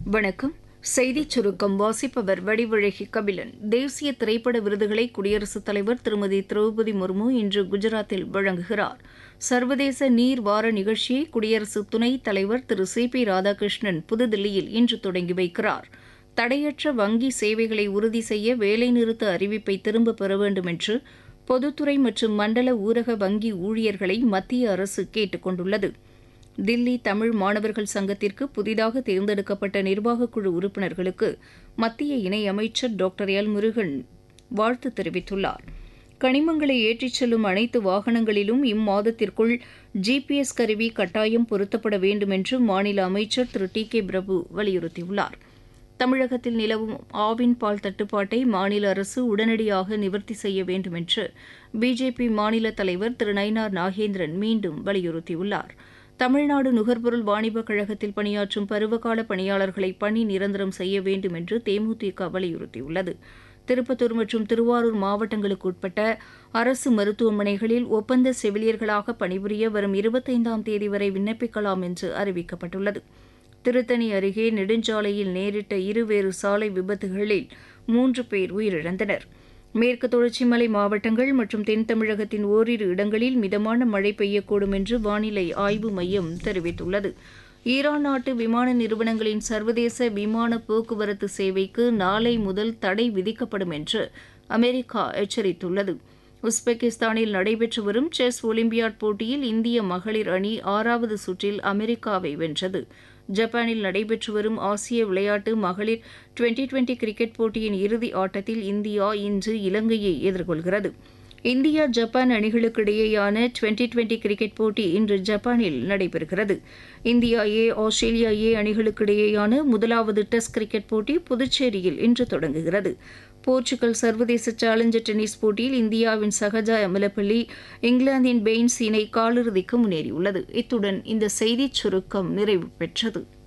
வணக்கம் செய்திச் சுருக்கம் வாசிப்பவர் வடிவழகி கபிலன் தேசிய திரைப்பட விருதுகளை குடியரசுத் தலைவர் திருமதி திரௌபதி முர்மு இன்று குஜராத்தில் வழங்குகிறார் சர்வதேச நீர் வார நிகழ்ச்சியை குடியரசு துணைத் தலைவர் திரு சி பி ராதாகிருஷ்ணன் புதுதில்லியில் இன்று தொடங்கி வைக்கிறார் தடையற்ற வங்கி சேவைகளை உறுதி செய்ய வேலைநிறுத்த அறிவிப்பை திரும்பப் பெற வேண்டும் என்று பொதுத்துறை மற்றும் மண்டல ஊரக வங்கி ஊழியர்களை மத்திய அரசு கேட்டுக் கொண்டுள்ளது தில்லி தமிழ் மாணவர்கள் சங்கத்திற்கு புதிதாக தேர்ந்தெடுக்கப்பட்ட நிர்வாகக் குழு உறுப்பினர்களுக்கு மத்திய இணையமைச்சர் டாக்டர் எல் முருகன் வாழ்த்து தெரிவித்துள்ளார் கனிமங்களை ஏற்றிச் செல்லும் அனைத்து வாகனங்களிலும் இம்மாதத்திற்குள் ஜிபிஎஸ் கருவி கட்டாயம் பொருத்தப்பட வேண்டும் என்று மாநில அமைச்சர் திரு டி கே பிரபு வலியுறுத்தியுள்ளார் தமிழகத்தில் நிலவும் ஆவின் பால் தட்டுப்பாட்டை மாநில அரசு உடனடியாக நிவர்த்தி செய்ய வேண்டும் என்று பிஜேபி மாநில தலைவர் திரு நயினார் நாகேந்திரன் மீண்டும் வலியுறுத்தியுள்ளார் தமிழ்நாடு நுகர்பொருள் வாணிபக் கழகத்தில் பணியாற்றும் பருவகால பணியாளர்களை பணி நிரந்தரம் செய்ய வேண்டும் என்று தேமுதிக வலியுறுத்தியுள்ளது திருப்பத்தூர் மற்றும் திருவாரூர் மாவட்டங்களுக்கு உட்பட்ட அரசு மருத்துவமனைகளில் ஒப்பந்த செவிலியர்களாக பணிபுரிய வரும் இருபத்தைந்தாம் தேதி வரை விண்ணப்பிக்கலாம் என்று அறிவிக்கப்பட்டுள்ளது திருத்தணி அருகே நெடுஞ்சாலையில் நேரிட்ட இருவேறு சாலை விபத்துகளில் மூன்று பேர் உயிரிழந்தனர் மேற்கு தொடர்ச்சி மலை மாவட்டங்கள் மற்றும் தென் தமிழகத்தின் ஓரிரு இடங்களில் மிதமான மழை பெய்யக்கூடும் என்று வானிலை ஆய்வு மையம் தெரிவித்துள்ளது ஈரான் நாட்டு விமான நிறுவனங்களின் சர்வதேச விமான போக்குவரத்து சேவைக்கு நாளை முதல் தடை விதிக்கப்படும் என்று அமெரிக்கா எச்சரித்துள்ளது உஸ்பெகிஸ்தானில் நடைபெற்று வரும் செஸ் ஒலிம்பியாட் போட்டியில் இந்திய மகளிர் அணி ஆறாவது சுற்றில் அமெரிக்காவை வென்றது ஜப்பானில் நடைபெற்று வரும் ஆசிய விளையாட்டு மகளிர் டுவெண்டி டுவெண்டி கிரிக்கெட் போட்டியின் இறுதி ஆட்டத்தில் இந்தியா இன்று இலங்கையை எதிர்கொள்கிறது இந்தியா ஜப்பான் அணிகளுக்கு இடையேயான டுவெண்டி டுவெண்டி கிரிக்கெட் போட்டி இன்று ஜப்பானில் நடைபெறுகிறது இந்தியா ஏ ஆஸ்திரேலியா ஏ அணிகளுக்கு இடையேயான முதலாவது டெஸ்ட் கிரிக்கெட் போட்டி புதுச்சேரியில் இன்று தொடங்குகிறது போர்ச்சுகல் சர்வதேச சேலஞ்சர் டென்னிஸ் போட்டியில் இந்தியாவின் சகஜா அமலப்பள்ளி இங்கிலாந்தின் பெயின்ஸ் இணை காலிறுதிக்கு முன்னேறியுள்ளது இத்துடன் இந்த செய்திச் சுருக்கம் நிறைவு பெற்றது